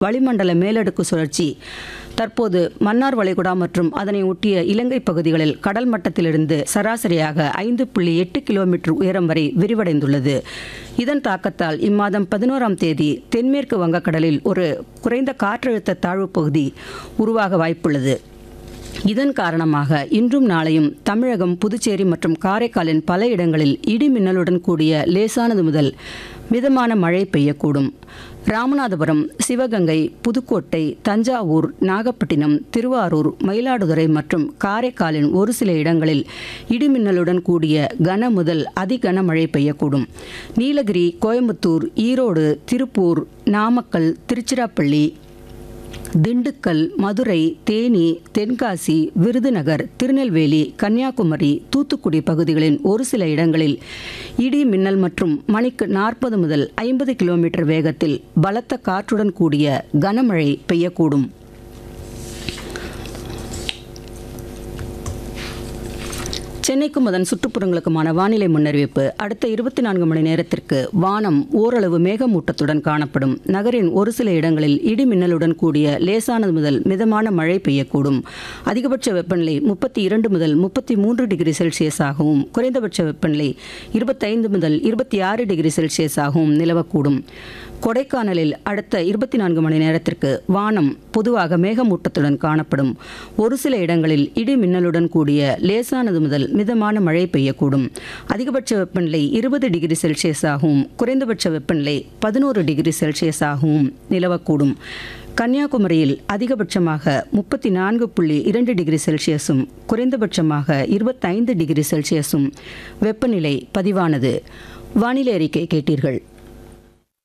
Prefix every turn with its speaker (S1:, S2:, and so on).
S1: வளிமண்டல மேலடுக்கு சுழற்சி தற்போது மன்னார் வளைகுடா மற்றும் அதனை ஒட்டிய இலங்கை பகுதிகளில் கடல் மட்டத்திலிருந்து சராசரியாக ஐந்து புள்ளி எட்டு கிலோமீட்டர் உயரம் வரை விரிவடைந்துள்ளது இதன் தாக்கத்தால் இம்மாதம் பதினோராம் தேதி தென்மேற்கு வங்கக்கடலில் ஒரு குறைந்த காற்றழுத்த தாழ்வுப் பகுதி உருவாக வாய்ப்புள்ளது இதன் காரணமாக இன்றும் நாளையும் தமிழகம் புதுச்சேரி மற்றும் காரைக்காலின் பல இடங்களில் இடி மின்னலுடன் கூடிய லேசானது முதல் மிதமான மழை பெய்யக்கூடும் ராமநாதபுரம் சிவகங்கை புதுக்கோட்டை தஞ்சாவூர் நாகப்பட்டினம் திருவாரூர் மயிலாடுதுறை மற்றும் காரைக்காலின் ஒரு சில இடங்களில் இடிமின்னலுடன் கூடிய கன முதல் அதிகன மழை பெய்யக்கூடும் நீலகிரி கோயம்புத்தூர் ஈரோடு திருப்பூர் நாமக்கல் திருச்சிராப்பள்ளி திண்டுக்கல் மதுரை தேனி தென்காசி விருதுநகர் திருநெல்வேலி கன்னியாகுமரி தூத்துக்குடி பகுதிகளின் ஒரு சில இடங்களில் இடி மின்னல் மற்றும் மணிக்கு நாற்பது முதல் ஐம்பது கிலோமீட்டர் வேகத்தில் பலத்த காற்றுடன் கூடிய கனமழை பெய்யக்கூடும் சென்னைக்கும் அதன் சுற்றுப்புறங்களுக்குமான வானிலை முன்னறிவிப்பு அடுத்த இருபத்தி நான்கு மணி நேரத்திற்கு வானம் ஓரளவு மேகமூட்டத்துடன் காணப்படும் நகரின் ஒரு சில இடங்களில் இடி மின்னலுடன் கூடிய லேசானது முதல் மிதமான மழை பெய்யக்கூடும் அதிகபட்ச வெப்பநிலை முப்பத்தி இரண்டு முதல் முப்பத்தி மூன்று டிகிரி செல்சியஸாகவும் குறைந்தபட்ச வெப்பநிலை இருபத்தைந்து முதல் இருபத்தி ஆறு டிகிரி செல்சியஸாகவும் நிலவக்கூடும் கொடைக்கானலில் அடுத்த இருபத்தி நான்கு மணி நேரத்திற்கு வானம் பொதுவாக மேகமூட்டத்துடன் காணப்படும் ஒரு சில இடங்களில் இடி மின்னலுடன் கூடிய லேசானது முதல் மிதமான மழை பெய்யக்கூடும் அதிகபட்ச வெப்பநிலை இருபது டிகிரி செல்சியஸாகவும் குறைந்தபட்ச வெப்பநிலை பதினோரு டிகிரி செல்சியஸாகவும் நிலவக்கூடும் கன்னியாகுமரியில் அதிகபட்சமாக முப்பத்தி நான்கு புள்ளி இரண்டு டிகிரி செல்சியஸும் குறைந்தபட்சமாக இருபத்தைந்து டிகிரி செல்சியஸும் வெப்பநிலை பதிவானது வானிலை அறிக்கை கேட்டீர்கள்